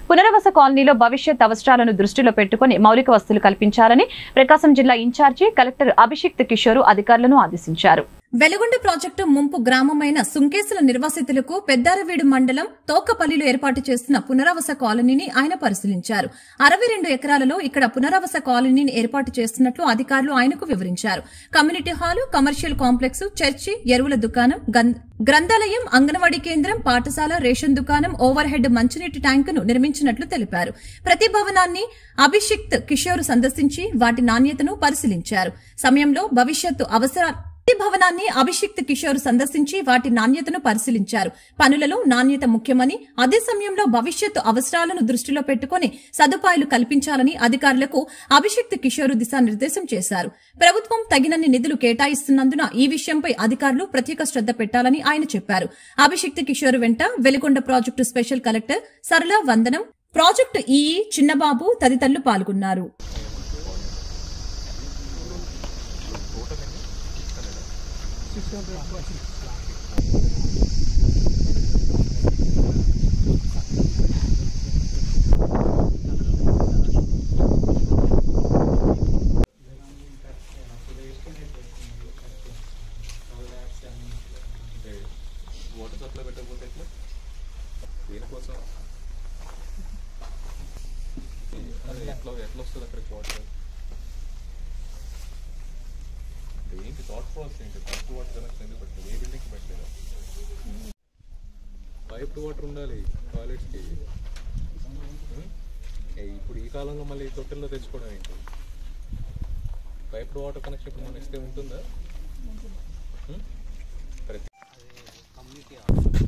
పునరావాస కాలనీలో భవిష్యత్ అవసరాలను దృష్టిలో పెట్టుకుని మౌలిక వసతులు కల్పించాలని ప్రకాశం జిల్లా ఇన్ఛార్జి కలెక్టర్ అభిషిక్త్ కిషోర్ అధికారులను ఆదేశించారు వెలుగొండ ప్రాజెక్టు ముంపు గ్రామమైన సుంకేసుల నిర్వాసితులకు పెద్దారవీడు మండలం తోకపల్లిలో ఏర్పాటు చేస్తున్న పునరావాస కాలనీని ఆయన పరిశీలించారు అరవై రెండు ఎకరాలలో ఇక్కడ పునరావాస కాలనీని ఏర్పాటు చేస్తున్నట్లు అధికారులు ఆయనకు వివరించారు community hall commercial complex church ఎరువుల దుకాణం గం- గ్రంథాలయం అంగన్వాడీ కేంద్రం పాఠశాల రేషన్ దుకాణం ఓవర్ హెడ్ మంచినీటి ట్యాంకును నిర్మించినట్లు తెలిపారు ప్రతి భవనాన్ని అభిషిక్త్ కిషోర్ సందర్శించి వాటి నాణ్యతను పరిశీలించారు సమయంలో భవిష్యత్తు అవసరాలు ప్రతి భవనాన్ని అభిషిక్త్ కిషోర్ సందర్శించి వాటి నాణ్యతను పరిశీలించారు పనులలో నాణ్యత ముఖ్యమని అదే సమయంలో భవిష్యత్తు అవసరాలను దృష్టిలో పెట్టుకుని సదుపాయాలు కల్పించాలని అధికారులకు అభిషిక్త్ కిషోర్ దిశానిర్దేశం చేశారు ప్రభుత్వం తగినన్ని నిధులు కేటాయిస్తున్నందున ఈ విషయంపై అధికారులు ప్రత్యేక శ్రద్ధ పెట్టాలని ఆయన చెప్పారు అభిషిక్త్ కిషోర్ వెంట వెలుగొండ ప్రాజెక్టు స్పెషల్ కలెక్టర్ సరళ వందనం ప్రాజెక్టు ఈఈ చిన్నబాబు తదితరులు పాల్గొన్నారు వాటర్ సప్లై పెట్టకపోతే ఎట్లా దేనికోసం అదే ఎట్లా ఎట్లా వస్తుంది అక్కడికి వాటర్ దేనికి థాట్ ప్రాసెస్ ఏంటి పైప్ వాటర్ కనెక్షన్ ఎందుకు పెట్టలేదు ఏ బిల్డింగ్కి పెట్టలేదు పైప్ వాటర్ ఉండాలి టాయిలెట్స్కి ఇప్పుడు ఈ కాలంలో మళ్ళీ తొట్టెల్లో తెచ్చుకోవడం ఏంటి పైప్ వాటర్ కనెక్షన్ ఇప్పుడు మన ఇస్తే ఉంటుందా Hmm? ప్రతి